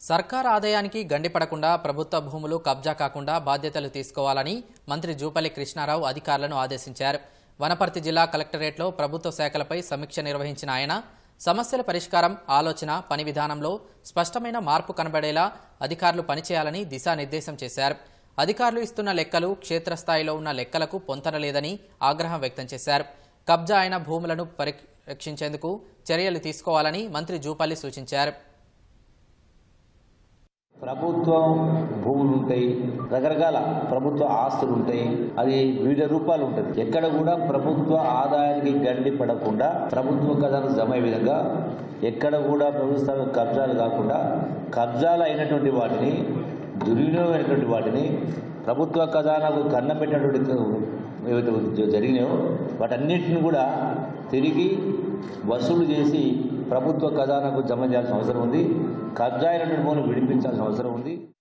సర్కార్ ఆదాయానికి గండిపడకుండా ప్రభుత్వ భూములు కబ్జా కాకుండా బాధ్యతలు తీసుకోవాలని మంత్రి జూపల్లి కృష్ణారావు అధికారులను ఆదేశించారు వనపర్తి జిల్లా కలెక్టరేట్లో ప్రభుత్వ శాఖలపై సమీక్ష నిర్వహించిన ఆయన సమస్యల పరిష్కారం ఆలోచన పని విధానంలో స్పష్టమైన మార్పు కనబడేలా అధికారులు పనిచేయాలని దిశానిర్దేశం చేశారు అధికారులు ఇస్తున్న లెక్కలు క్షేత్రస్థాయిలో ఉన్న లెక్కలకు పొంతనలేదని ఆగ్రహం వ్యక్తం చేశారు కబ్జా అయిన భూములను పరిరక్షించేందుకు చర్యలు తీసుకోవాలని మంత్రి జూపల్లి సూచించారు ప్రభుత్వం భూములు ఉంటాయి రకరకాల ప్రభుత్వ ఆస్తులు ఉంటాయి అది వివిధ రూపాలు ఉంటుంది ఎక్కడ కూడా ప్రభుత్వ ఆదాయానికి గండి పడకుండా ప్రభుత్వ ఖజానా జమ అయ్యే విధంగా ఎక్కడ కూడా ప్రభుత్వ కబ్జాలు కాకుండా కబ్జాలు అయినటువంటి వాటిని దుర్వినియోగమైనటువంటి వాటిని ప్రభుత్వ ఖజానాకు కన్నం పెట్టినటువంటి ఏవైతే జరిగినాయో వాటన్నిటిని కూడా తిరిగి వసూలు చేసి ప్రభుత్వ ఖజానాకు జమ చేయాల్సిన అవసరం ఉంది కబ్జా అయినటువంటి భూములు విడిపించాల్సిన అవసరం ఉంది